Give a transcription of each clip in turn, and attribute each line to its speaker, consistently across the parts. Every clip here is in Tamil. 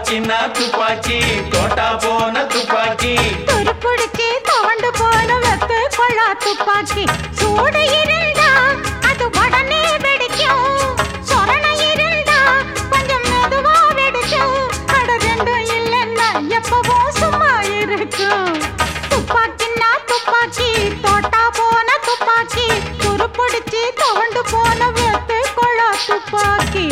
Speaker 1: துப்பாக்கின்னா துப்பாக்கி தோட்டா போன துப்பாக்கி
Speaker 2: துருப்பிடிச்சு துவண்டு போன வெத்து கொள்ளா துப்பாக்கி சூடு இருந்தா அது உடனே வெடிக்கும் சொரண இருந்தா கொஞ்சம் மெதுவா வெடிக்கும் அட ரெண்டும் இல்லைன்னா எப்பவும் சும்மா இருக்கும் துப்பாக்கின்னா துப்பாக்கி தோட்டா போன துப்பாக்கி துருப்பிடிச்சு துவண்டு போன வெத்து கொள்ளா துப்பாக்கி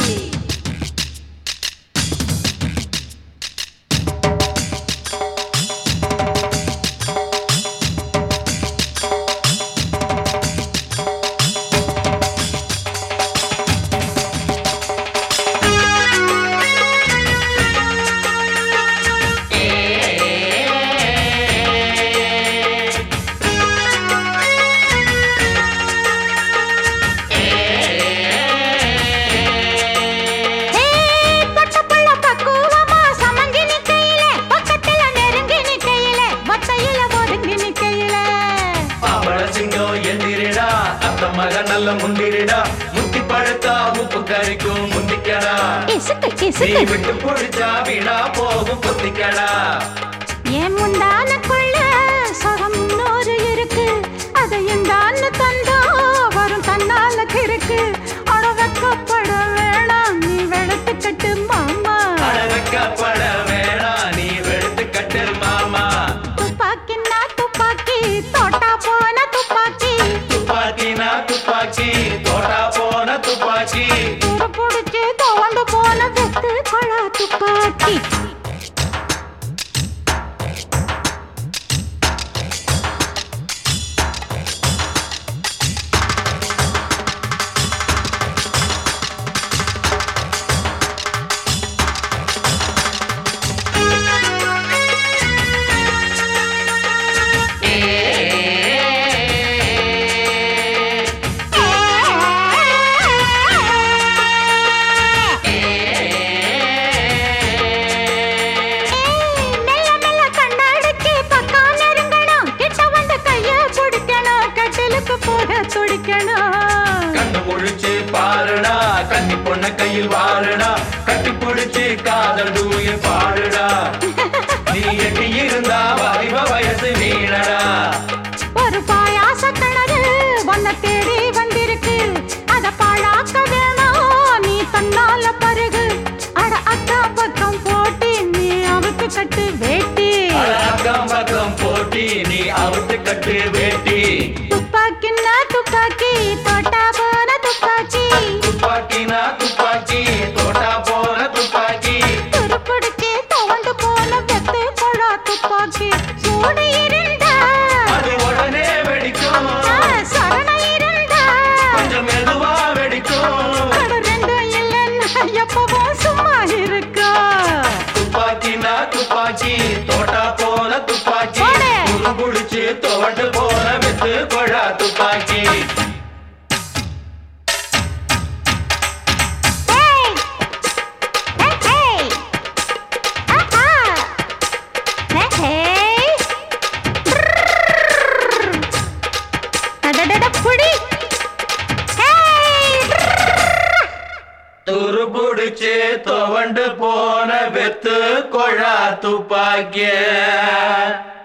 Speaker 2: ஏய், பொட்டப்புள்ள பக்குவமா சமங்கி நிக்கையில, பக்கத்துல நெருங்கி நிக்கையில, ஒத்தையில ஒதுங்கி நிக்கையில.
Speaker 1: பாம்பள சிங்கம் எந்திரிடா அத்த மக நல்ல முந்திரிடா முத்தி பழுத்தா உப்பு கறிக்கும் முந்திக்கடா
Speaker 2: இசுக்கு,
Speaker 1: நீ
Speaker 2: இசுக்கு.
Speaker 1: விட்டு பொடிச்சா வீணா போகும் பொத்திக்கடா
Speaker 2: என் முந்தானக்குள்ள சுகம் இன்னொரு இருக்கு. அதை இந்தான்னு தந்தா வரும் தன்னால கிறுக்கு. அட வெட்கப்பட வேணாம், நீ வெளுத்துக்கட்டு மாமா.
Speaker 1: அழகப்பட வேணா நீ வெளுத்து கட்டு மாமா
Speaker 2: துப்பாக்கின்னா துப்பாக்கி, தோட்டா போன துப்பாக்கி
Speaker 1: துப்பாக்கினா துப்பாக்கி தோட்டா போன துப்பாக்கி
Speaker 2: துருப்புடிச்சு துவண்டு போன வெத்து கொழா துப்பாக்கி ஏய், மெல்ல மெல்ல கண்ணாடிக்கு பக்கம் நெருங்கணும். கிட்ட வந்து கைய பிடிக்கணும். கட்டிலுக்கு போக துடிக்கணும்.
Speaker 1: கண்ணு முழிச்சு பாருடா கன்னி பொண்ண கையில் வாருடா கட்டி பிடிச்சு காதல் தூயில் பாடுடா நீ எட்டி இருந்தா வாலிப வயசு வீணடா
Speaker 2: ஒரு பாயாச கிணறு உன்னை தேடி வந்திருக்கு அத பாழாக்க வேணாம் நீ தன்னால பருகு அட அக்கா பக்கம் போட்டி நீ அவுக்கு கட்டு வேட்டி
Speaker 1: அட அக்கம் பக்கம் போட்டி நீ அவுத்து கட்டு வேட்டி
Speaker 2: துப்பாக்கின்னா துப்பாக்கி தோட்டா போன துப்பாக்கி
Speaker 1: துப்பாக்கினா துப்பாக்கி தோட்டா போன துப்பாக்கி
Speaker 2: துருப்பிடிச்சு துவண்டு போன வெத்து கொழா துப்பாக்கி சூடு இருந்தா
Speaker 1: அது உடனே வெடிக்கும்
Speaker 2: ஆ, சரண இருந்தா
Speaker 1: கொஞ்சம் மெதுவா வெடிக்கும்
Speaker 2: அட ரெண்டும் இல்லைன்னா எப்பவும் சும்மா இருக்கா
Speaker 1: துப்பாக்கினா துப்பாக்கி தோட்டா போன துப்பாக்கி
Speaker 2: போடு.
Speaker 1: துரு குடிச்சு துவண்டு போன வித்து கொழா துப்பாக்கி
Speaker 2: Hey! Hey, hey! ஆஹா! Hey, hey! Brrrr! அடடட, புடி! Hey!
Speaker 1: துரு புடிச்சு துவண்டு போன வெத்து கொழா துப்பாக்கிய